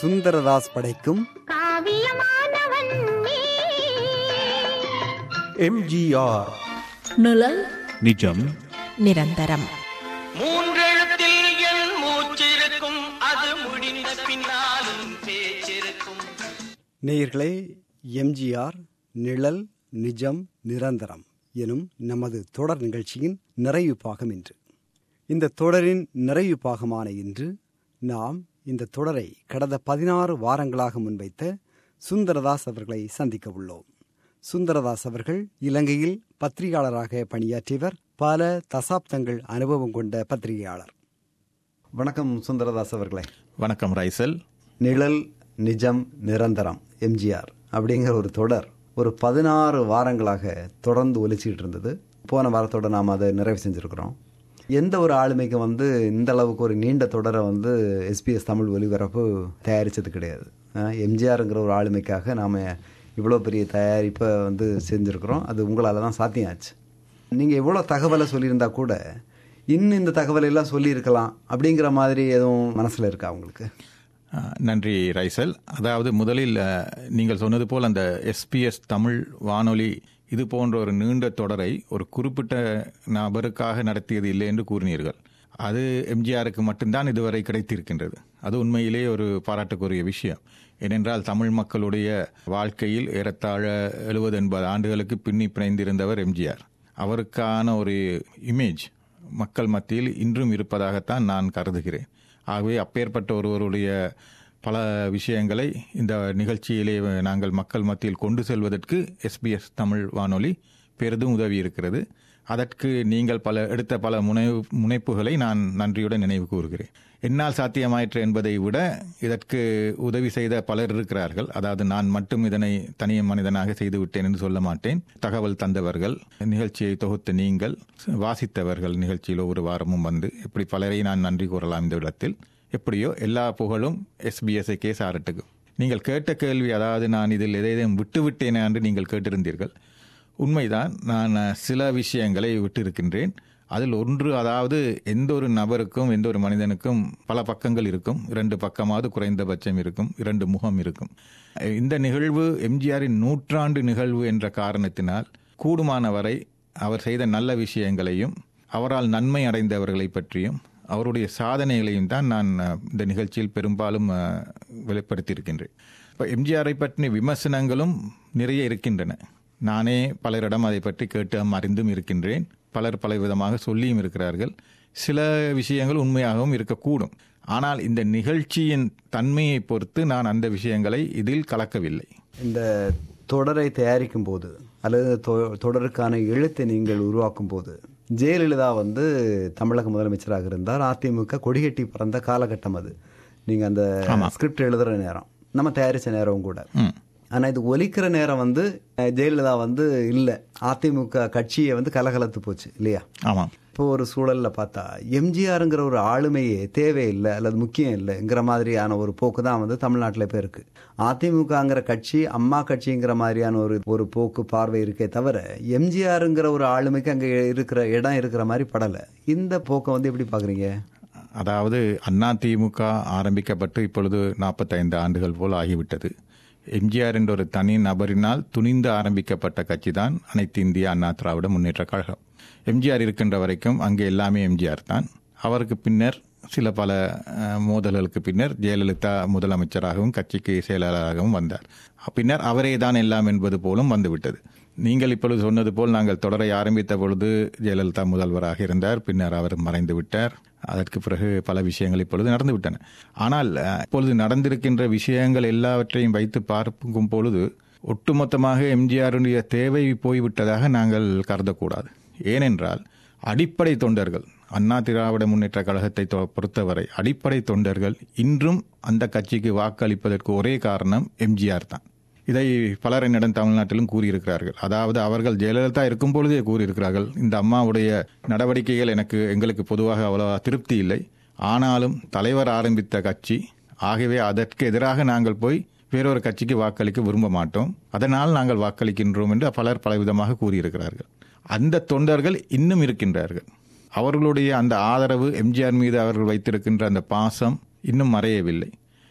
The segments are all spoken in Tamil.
சுந்தரதாஸ் படைக்கும் காவியமானவன் நீ எம்ஜிஆர் நிழல் நிஜம் நிரந்தரம் மூன்றெழுத்தில் என் மூச்சிருக்கும் அது முடிந்த பின்னாலும் பேச்சிருக்கும் நேயர்களே எம்ஜிஆர் நிழல் நிஜம் நிரந்தரம் எனும் நமது தொடர் நிகழ்ச்சியின் நிறைவு பாகம் இன்று இந்த தொடரின் நிறைவு பாகமான இன்று நாம் இந்த தொடரை கடந்த பதினாறு வாரங்களாக முன்வைத்த சுந்தரதாஸ் அவர்களை சந்திக்க உள்ளோம் சுந்தரதாஸ் அவர்கள் இலங்கையில் பத்திரிகையாளராக பணியாற்றியவர் பல தசாப்தங்கள் அனுபவம் கொண்ட பத்திரிகையாளர் வணக்கம் சுந்தரதாஸ் அவர்களே வணக்கம் ரைசல் நிழல் நிஜம் நிரந்தரம் எம்ஜிஆர் அப்படிங்கிற ஒரு தொடர் ஒரு பதினாறு வாரங்களாக தொடர்ந்து ஒலிச்சிட்டு இருந்தது போன வாரத்தோட நாம் அதை நிறைவு செஞ்சுருக்கிறோம் எந்த ஒரு ஆளுமைக்கும் வந்து இந்த அளவுக்கு ஒரு நீண்ட தொடரை வந்து எஸ்பிஎஸ் தமிழ் ஒலிபரப்பு தயாரித்தது கிடையாது அஹ் எம்ஜிஆருங்கிற ஒரு ஆளுமைக்காக நாம் இவ்வளோ பெரிய தயாரிப்பை வந்து செஞ்சுருக்கிறோம் அது உங்களால் தான் சாத்தியாச்சு நீங்கள் எவ்வளோ தகவலை சொல்லியிருந்தா கூட இன்னும் இந்த தகவலை எல்லாம் சொல்லியிருக்கலாம் அப்படிங்கிற மாதிரி எதுவும் மனசில் இருக்கா உங்களுக்கு அஹ், நன்றி ரைசல் அதாவது முதலில் அஹ், நீங்கள் சொன்னது போல் அந்த எஸ்பிஎஸ் தமிழ் வானொலி இது போன்ற ஒரு நீண்ட தொடரை ஒரு குறிப்பிட்ட நபருக்காக நடத்தியது இல்லை என்று கூறினீர்கள் அது எம்ஜிஆருக்கு மட்டும்தான் இதுவரை கிடைத்திருக்கின்றது அது உண்மையிலே ஒரு பாராட்டுக்குரிய விஷயம் ஏனென்றால் தமிழ் மக்களுடைய வாழ்க்கையில் ஏறத்தாழ எழுபது எண்பது ஆண்டுகளுக்கு பின்னி பிணைந்திருந்தவர் எம்ஜிஆர் அவருக்கான ஒரு இமேஜ் மக்கள் மத்தியில் இன்றும் இருப்பதாகத்தான் நான் கருதுகிறேன் ஆகவே அப்பேற்பட்ட ஒருவருடைய பல விஷயங்களை இந்த நிகழ்ச்சியிலே நாங்கள் மக்கள் மத்தியில் கொண்டு செல்வதற்கு எஸ்பிஎஸ் தமிழ் வானொலி பெரிதும் உதவி இருக்கிறது அதற்கு நீங்கள் பல எடுத்த பல முனை முனைப்புகளை நான் நன்றியுடன் நினைவு கூறுகிறேன் என்னால் சாத்தியமாயிற்று என்பதை விட இதற்கு உதவி செய்த பலர் இருக்கிறார்கள் அதாவது நான் மட்டும் இதனை தனிய மனிதனாக செய்து விட்டேன் என்று சொல்ல மாட்டேன் தகவல் தந்தவர்கள் நிகழ்ச்சியை தொகுத்த நீங்கள் வாசித்தவர்கள் நிகழ்ச்சியில் ஒவ்வொரு வாரமும் வந்து இப்படி பலரை நான் நன்றி கூறலாம் இந்த இடத்தில் எப்படியோ எல்லா புகழும் எஸ்பிஎஸ்ஐக்கே சாரட்டுக்கும் நீங்கள் கேட்ட கேள்வி அதாவது நான் இதில் எதையும் விட்டு விட்டேனே என்று நீங்கள் கேட்டிருந்தீர்கள் உண்மைதான் நான் சில விஷயங்களை விட்டிருக்கின்றேன் அதில் ஒன்று அதாவது எந்த ஒரு நபருக்கும் எந்த ஒரு மனிதனுக்கும் பல பக்கங்கள் இருக்கும் இரண்டு பக்கமாவது குறைந்தபட்சம் இருக்கும் இரண்டு முகம் இருக்கும் இந்த நிகழ்வு எம்ஜிஆரின் நூற்றாண்டு நிகழ்வு என்ற காரணத்தினால் கூடுமான வரை அவர் செய்த நல்ல விஷயங்களையும் அவரால் நன்மை அடைந்தவர்களை பற்றியும் அவருடைய சாதனைகளையும் தான் நான் அஹ், இந்த நிகழ்ச்சியில் பெரும்பாலும் அஹ், வெளிப்படுத்தியிருக்கின்றேன் இப்போ எம்ஜிஆரை பற்றிய விமர்சனங்களும் நிறைய இருக்கின்றன நானே பலரிடம் அதை பற்றி கேட்டு அறிந்தும் இருக்கின்றேன் பலர் பல விதமாக சொல்லியும் இருக்கிறார்கள் சில விஷயங்கள் உண்மையாகவும் இருக்கக்கூடும் ஆனால் இந்த நிகழ்ச்சியின் தன்மையை பொறுத்து நான் அந்த விஷயங்களை இதில் கலக்கவில்லை இந்த தொடரை தயாரிக்கும் போது அல்லது தொ- தொடருக்கான எழுத்தை நீங்கள் உருவாக்கும் போது ஜெயலலிதா வந்து தமிழக முதலமைச்சராக இருந்தார் அதிமுக கொடிகட்டி பறந்த காலகட்டம் அது நீங்கள் அந்த ஸ்கிரிப்ட் எழுதுகிற நேரம் நம்ம தயாரித்த நேரம் கூட ஆனால் இது ஒலிக்கிற நேரம் வந்து அஹ், ஜெயலலிதா வந்து இல்லை அதிமுக கட்சியை வந்து கலகலத்து போச்சு இல்லையா ஆமாம் இப்போ ஒரு சூழல்ல பார்த்தா எம்ஜிஆருங்கிற ஒரு ஆளுமையே தேவையில்லை அல்லது முக்கியம் இல்லைங்கிற மாதிரியான ஒரு போக்கு தான் வந்து தமிழ்நாட்டில் இப்போ இருக்கு அதிமுகங்கிற கட்சி அம்மா கட்சிங்கிற மாதிரியான ஒரு ஒரு போக்கு பார்வை இருக்கே தவிர எம்ஜிஆருங்கிற ஒரு ஆளுமைக்கு அங்கே இருக்கிற இடம் இருக்கிற மாதிரி படலை இந்த போக்கை வந்து எப்படி பார்க்குறீங்க அதாவது அண்ணா திமுக ஆரம்பிக்கப்பட்டு இப்பொழுது நாற்பத்தைந்து ஆண்டுகள் போல் ஆகிவிட்டது எம்ஜிஆர் என்ற ஒரு தனி நபரினால் துணிந்து ஆரம்பிக்கப்பட்ட கட்சி தான் அனைத்து இந்திய அண்ணா திராவிட முன்னேற்ற கழகம் எம்ஜிஆர் இருக்கின்ற வரைக்கும் அங்கே எல்லாமே எம்ஜிஆர் தான் அவருக்கு பின்னர் சில பல அஹ், மோதல்களுக்கு பின்னர் ஜெயலலிதா முதலமைச்சராகவும் கட்சிக்கு செயலாளராகவும் வந்தார் பின்னர் அவரே தான் எல்லாம் என்பது போலும் வந்துவிட்டது நீங்கள் இப்பொழுது சொன்னது போல் நாங்கள் தொடரை ஆரம்பித்த பொழுது ஜெயலலிதா முதல்வராக இருந்தார் பின்னர் அவர் மறைந்து விட்டார் அதற்கு பிறகு பல விஷயங்கள் இப்பொழுது நடந்துவிட்டன ஆனால் அஹ், இப்பொழுது நடந்திருக்கின்ற விஷயங்கள் எல்லாவற்றையும் வைத்து பார்க்கும் பொழுது ஒட்டுமொத்தமாக எம்ஜிஆருடைய தேவை போய்விட்டதாக நாங்கள் கருதக்கூடாது ஏனென்றால் அடிப்படை தொண்டர்கள் அண்ணா திராவிட முன்னேற்ற கழகத்தை தொ- பொறுத்தவரை அடிப்படை தொண்டர்கள் இன்றும் அந்த கட்சிக்கு வாக்களிப்பதற்கு ஒரே காரணம் எம்ஜிஆர் தான் இதை பலர் என்னிடம் தமிழ்நாட்டிலும் கூறியிருக்கிறார்கள் அதாவது அவர்கள் ஜெயலலிதா இருக்கும் பொழுதே கூறியிருக்கிறார்கள் இந்த அம்மாவுடைய நடவடிக்கைகள் எனக்கு எங்களுக்கு பொதுவாக அவ்வளவா திருப்தி இல்லை ஆனாலும் தலைவர் ஆரம்பித்த கட்சி ஆகவே அதற்கு எதிராக நாங்கள் போய் வேறொரு கட்சிக்கு வாக்களிக்க விரும்ப மாட்டோம் அதனால் நாங்கள் வாக்களிக்கின்றோம் என்று பலர் பலவிதமாக கூறியிருக்கிறார்கள் அந்த தொண்டர்கள் இன்னும் இருக்கின்றார்கள் அவர்களுடைய அந்த ஆதரவு எம்ஜிஆர் மீது அவர்கள் வைத்திருக்கின்ற அந்த பாசம் இன்னும் மறையவில்லை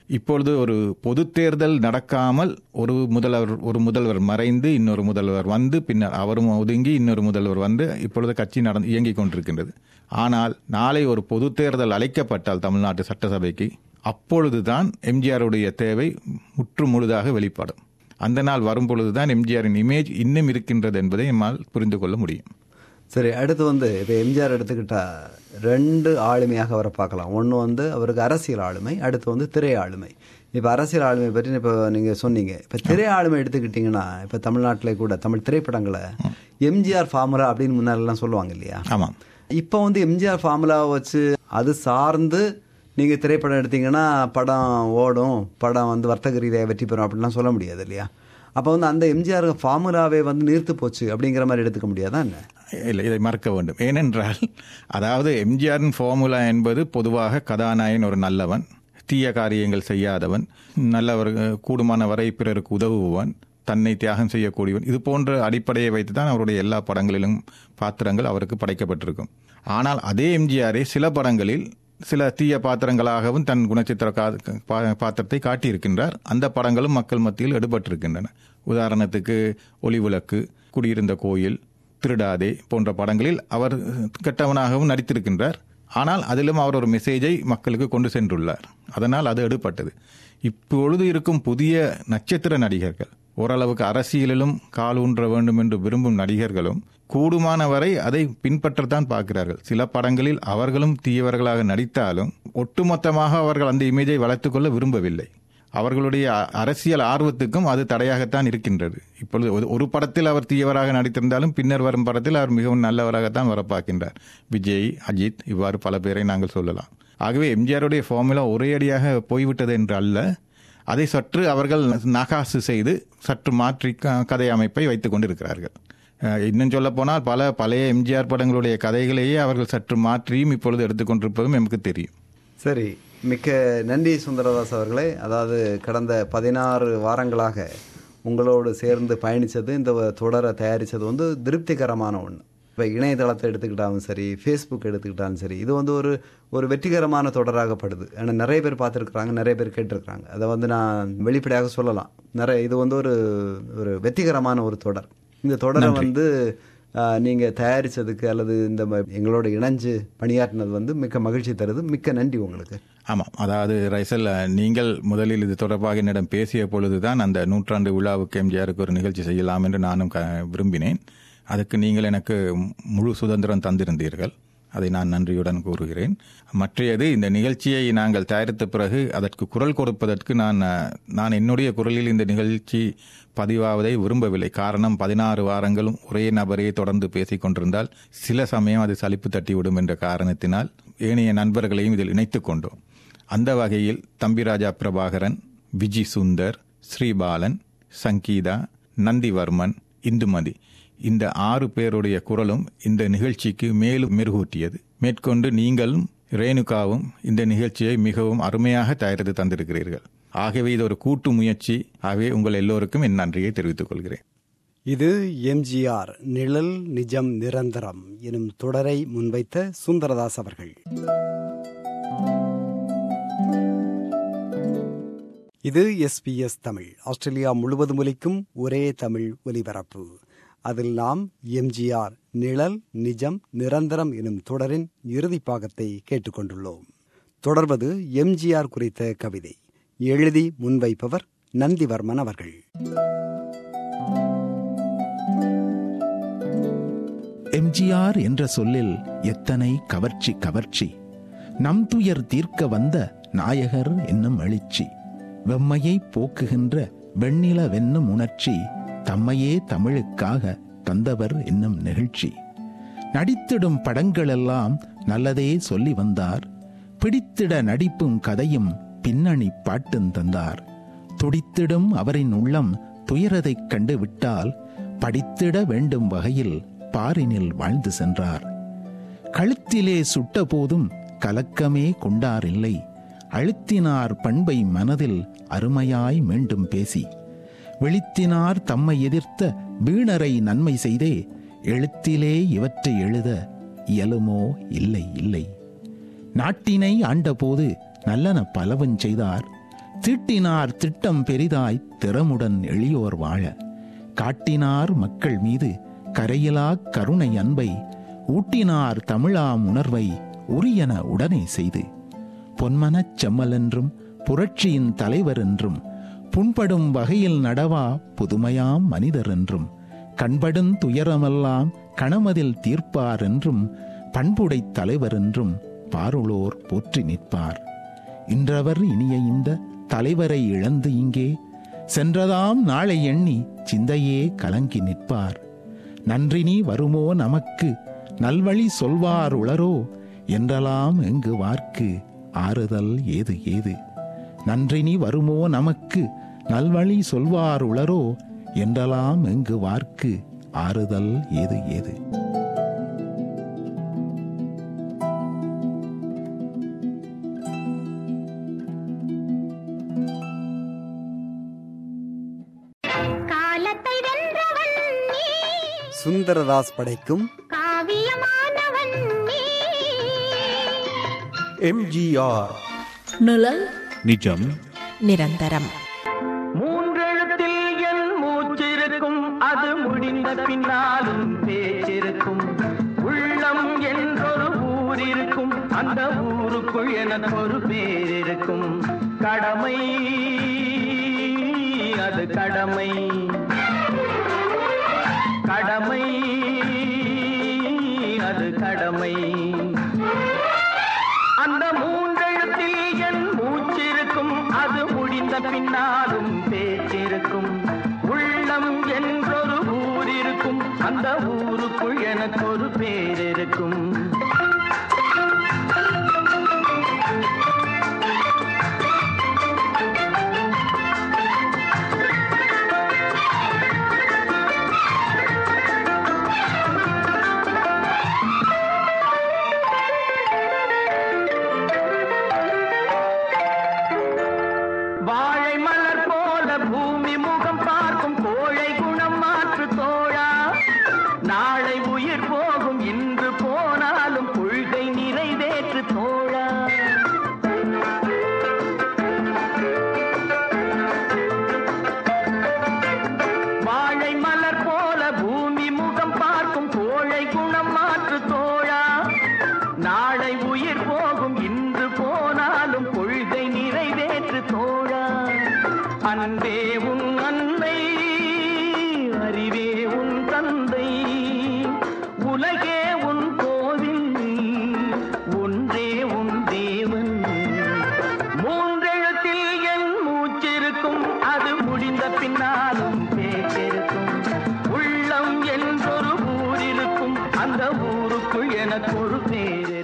இப்பொழுது ஒரு பொது தேர்தல் நடக்காமல் ஒரு முதல்வர் ஒரு முதல்வர் மறைந்து இன்னொரு முதல்வர் வந்து பின்னர் அவரும் ஒதுங்கி இன்னொரு முதல்வர் வந்து இப்பொழுது கட்சி நடந்து இயங்கிக் கொண்டிருக்கின்றது ஆனால் நாளை ஒரு பொது தேர்தல் அழைக்கப்பட்டால் தமிழ்நாட்டு சட்டசபைக்கு அப்பொழுதுதான் எம்ஜிஆருடைய தேவை முற்று முழுதாக வெளிப்படும் அந்த நாள் வரும் பொழுதுதான் எம்ஜிஆரின் இமேஜ் இன்னும் இருக்கின்றது என்பதை நம்மால் புரிந்து கொள்ள முடியும் சரி அடுத்து வந்து இப்போ எம்ஜிஆர் எடுத்துக்கிட்டா ரெண்டு ஆளுமையாக அவரை பார்க்கலாம் ஒன்று வந்து அவருக்கு அரசியல் ஆளுமை அடுத்து வந்து திரை ஆளுமை இப்போ அரசியல் ஆளுமை பற்றி இப்போ நீங்கள் சொன்னீங்க இப்போ திரை ஆளுமை எடுத்துக்கிட்டிங்கன்னா இப்போ தமிழ்நாட்டில் கூட தமிழ் திரைப்படங்களை எம்ஜிஆர் ஃபார்முலா அப்படின்னு முன்னாலெல்லாம் சொல்லுவாங்க இல்லையா ஆமாம் இப்போ வந்து எம்ஜிஆர் ஃபார்முலாவை வச்சு அது சார்ந்து நீங்கள் திரைப்படம் எடுத்தீங்கன்னா படம் ஓடும் படம் வந்து வர்த்தக ரீதியாக வெற்றி பெறும் அப்படிலாம் சொல்ல முடியாது இல்லையா அப்போ வந்து அந்த எம்ஜிஆர் ஃபார்முலாவே வந்து நீர்த்து போச்சு அப்படிங்கிற மாதிரி எடுத்துக்க முடியாதா என்ன இல்லை இதை மறக்க வேண்டும் ஏனென்றால் அதாவது எம்ஜிஆரின் ஃபார்முலா என்பது பொதுவாக கதாநாயகன் ஒரு நல்லவன் தீய காரியங்கள் செய்யாதவன் நல்லவர் கூடுமான வரை பிறருக்கு உதவுபவன் தன்னை தியாகம் செய்யக்கூடியவன் இது போன்ற அடிப்படையை வைத்து தான் அவருடைய எல்லா படங்களிலும் பாத்திரங்கள் அவருக்கு படைக்கப்பட்டிருக்கும் ஆனால் அதே எம்ஜிஆரே சில படங்களில் சில தீய பாத்திரங்களாகவும் தன் குணச்சித்திர கா- பா- பாத்திரத்தை காட்டியிருக்கின்றார் அந்த படங்களும் மக்கள் மத்தியில் எடுபட்டிருக்கின்றன உதாரணத்துக்கு ஒளிவிளக்கு குடியிருந்த கோயில் திருடாதே போன்ற படங்களில் அவர் கெட்டவனாகவும் நடித்திருக்கின்றார் ஆனால் அதிலும் அவர் ஒரு மெசேஜை மக்களுக்கு கொண்டு சென்றுள்ளார் அதனால் அது எடுபட்டது இப்பொழுது இருக்கும் புதிய நட்சத்திர நடிகர்கள் ஓரளவுக்கு அரசியலிலும் கால் ஊன்ற வேண்டும் என்று விரும்பும் நடிகர்களும் கூடுமான வரை அதை பின்பற்றத்தான் பார்க்கிறார்கள் சில படங்களில் அவர்களும் தீயவர்களாக நடித்தாலும் ஒட்டுமொத்தமாக அவர்கள் அந்த இமேஜை வளர்த்துக் கொள்ள விரும்பவில்லை அவர்களுடைய அ- அரசியல் ஆர்வத்துக்கும் அது தடையாகத்தான் இருக்கின்றது இப்பொழுது ஒரு- ஒரு படத்தில் அவர் தீயவராக நடித்திருந்தாலும் பின்னர் வரும் படத்தில் அவர் மிகவும் நல்லவராகத்தான் வர பார்க்கின்றார் விஜய் அஜித் இவ்வாறு பல பேரை நாங்கள் சொல்லலாம் ஆகவே எம்ஜிஆருடைய ஃபார்முலா ஒரே அடியாக போய்விட்டது என்று அல்ல அதை சற்று அவர்கள் நகாசு செய்து சற்று மாற்றி க- கதை அமைப்பை வைத்துக் கொண்டிருக்கிறார்கள் அஹ், இன்னும் சொல்ல போனால் பல பழைய எம்ஜிஆர் படங்களுடைய கதைகளையே அவர்கள் சற்று மாற்றியும் இப்பொழுது எடுத்துக்கொண்டிருப்பதும் நமக்கு தெரியும் சரி மிக்க நன்றி சுந்தரதாஸ் அவர்களே அதாவது கடந்த பதினாறு வாரங்களாக உங்களோடு சேர்ந்து பயணித்தது இந்த தொடரை தயாரித்தது வந்து திருப்திகரமான ஒன்று இப்போ இணையதளத்தை எடுத்துக்கிட்டாலும் சரி ஃபேஸ்புக் எடுத்துக்கிட்டாலும் சரி இது வந்து ஒரு ஒரு வெற்றிகரமான தொடராகப்படுது ஏன்னா நிறைய பேர் பார்த்துருக்குறாங்க நிறைய பேர் கேட்டிருக்கிறாங்க அதை வந்து நான் வெளிப்படையாக சொல்லலாம் நிறைய இது வந்து ஒரு ஒரு வெற்றிகரமான ஒரு தொடர் இந்த தொடரை வந்து ஆஹ், நீங்க தயாரிச்சதுக்கு அல்லது இந்த ம- எங்களோட இணைஞ்சு பணியாற்றினது வந்து மிக்க மகிழ்ச்சி தருது மிக்க நன்றி உங்களுக்கு ஆமாம் அதாவது ரைசல் நீங்கள் முதலில் இது தொடர்பாக என்னிடம் பேசிய பொழுதுதான் அந்த நூற்றாண்டு விழாவுக்கு எம்ஜிஆருக்கு ஒரு நிகழ்ச்சி செய்யலாம் என்று நானும் க- விரும்பினேன் அதுக்கு நீங்கள் எனக்கு முழு சுதந்திரம் தந்திருந்தீர்கள் அதை நான் நன்றியுடன் கூறுகிறேன் மற்றையது இந்த நிகழ்ச்சியை நாங்கள் தயாரித்த பிறகு அதற்கு குரல் கொடுப்பதற்கு நான் அஹ், நான் என்னுடைய குரலில் இந்த நிகழ்ச்சி பதிவாவதை விரும்பவில்லை காரணம் பதினாறு வாரங்களும் ஒரே நபரையே தொடர்ந்து பேசிக் கொண்டிருந்தால் சில சமயம் அது சலிப்பு தட்டிவிடும் என்ற காரணத்தினால் ஏனைய நண்பர்களையும் இதில் இணைத்துக் கொண்டோம் அந்த வகையில் தம்பிராஜா பிரபாகரன் விஜி சுந்தர் ஸ்ரீபாலன் சங்கீதா நந்திவர்மன் இந்துமதி இந்த ஆறு பேருடைய குரலும் இந்த நிகழ்ச்சிக்கு மேலும் மெருகூட்டியது மேற்கொண்டு நீங்களும் ரேணுகாவும் இந்த நிகழ்ச்சியை மிகவும் அருமையாக தயாரித்து தந்திருக்கிறீர்கள் ஆகவே இது ஒரு கூட்டு முயற்சி ஆகவே உங்கள் எல்லோருக்கும் என் நன்றியை தெரிவித்துக் கொள்கிறேன் இது எம்ஜிஆர் நிழல் நிஜம் நிரந்தரம் எனும் தொடரை முன்வைத்த சுந்தரதாஸ் அவர்கள் இது எஸ்பிஎஸ் தமிழ் ஆஸ்திரேலியா முழுவதும் ஒலிக்கும் ஒரே தமிழ் ஒலிபரப்பு அதில் நாம் எம்ஜிஆர் நிழல் நிஜம் நிரந்தரம் எனும் தொடரின் இறுதி பாகத்தை கேட்டுக்கொண்டுள்ளோம் தொடர்வது எம்ஜிஆர் குறித்த கவிதை எழுதி முன்வைப்பவர் நந்திவர்மன் அவர்கள் எம்ஜிஆர் என்ற சொல்லில் எத்தனை கவர்ச்சி கவர்ச்சி நம் துயர் தீர்க்க வந்த நாயகர் என்னும் எழுச்சி வெம்மையை போக்குகின்ற வெண்ணில வென்னும் உணர்ச்சி தம்மையே தமிழுக்காக தந்தவர் என்னும் நெகிழ்ச்சி நடித்திடும் படங்களெல்லாம் நல்லதே சொல்லி வந்தார் பிடித்திட நடிப்பும் கதையும் பின்னணி பாட்டும் தந்தார் துடித்திடும் அவரின் உள்ளம் துயரதைக் கண்டு விட்டால் படித்திட வேண்டும் வகையில் பாரினில் வாழ்ந்து சென்றார் கழுத்திலே சுட்ட போதும் கலக்கமே கொண்டாரில்லை அழுத்தினார் பண்பை மனதில் அருமையாய் மீண்டும் பேசி விழித்தினார் தம்மை எதிர்த்த வீணரை நன்மை செய்தே எழுத்திலே இவற்றை எழுத இயலுமோ இல்லை இல்லை நாட்டினை ஆண்டபோது நல்லன பலவும் செய்தார் தீட்டினார் திட்டம் பெரிதாய் திறமுடன் எளியோர் வாழ காட்டினார் மக்கள் மீது கரையிலா கருணை அன்பை ஊட்டினார் தமிழாம் உணர்வை உரியன உடனே செய்து பொன்மனச் செம்மல் என்றும் புரட்சியின் தலைவர் என்றும் புண்படும் வகையில் நடவா புதுமையாம் மனிதர் என்றும் கண்படும் துயரமெல்லாம் கணமதில் தீர்ப்பார் என்றும் பண்புடைத் தலைவர் என்றும் பாருளோர் போற்றி நிற்பார் இன்றவர் இனிய இந்த தலைவரை இழந்து இங்கே சென்றதாம் நாளை எண்ணி சிந்தையே கலங்கி நிற்பார் நன்றினி வருமோ நமக்கு நல்வழி சொல்வார் உளரோ என்றலாம் எங்கு வார்க்கு ஆறுதல் ஏது ஏது நன்றினி வருமோ நமக்கு நல்வழி சொல்வார் உளரோ என்றலாம் எங்கு வார்க்கு ஆறுதல் ஏது ஏது காலத்தை வென்றவன் நீ சுந்தரதாஸ் படைக்கும் காவியமானவன் நீ எம்ஜிஆர் நிழல் நிஜம் நிரந்தரம் மூன்றெழுத்தில் என் மூச்சிருக்கும் அது முடிந்த பின்னாலும் பேச்சிருக்கும் உள்ளம் என்றொரு ஊர் இருக்கும் அந்த ஊருக்குள் எனக்கு ஒரு பேர் இருக்கும் கடமை அது கடமை கடமை அது கடமை அந்த மூன்றெழுத்தில் என் மூச்சிருக்கும் அது முடிந்த பின்னாலும் பேச்சிருக்கும் உள்ளம் என்றொரு ஊர் இருக்கும் அந்த ஊருக்குள் எனக்கு ஒரு பேர் இருக்கும் வாழை மலர் போல பூமி முகம் பார்க்கும் கோழை குணம் மாற்று தோழா நாளை உயிர் போகும் இன்று போனாலும் கொள்கை நிறைவேற்று தோழா வாழை மலர் போல பூமி முகம் பார்க்கும் கோழை குணம் மாற்று தோழா நாளை உயிர் போகும் இன்று போனாலும் கொள்கை நிறைவேற்று தோழா அன்பே உன் அன்னை அறிவே உன் தந்தை உலகே உன் கோவில் ஒன்றே உன் தேவன் மூன்றெழுத்தில் என் மூச்சிருக்கும் அது முடிந்த பின்னாலும் பேச்சிருக்கும் உள்ளம் என்றொரு ஊர் இருக்கும் அந்த ஊருக்குள் எனக்கு ஒரு பேர் இருக்கும்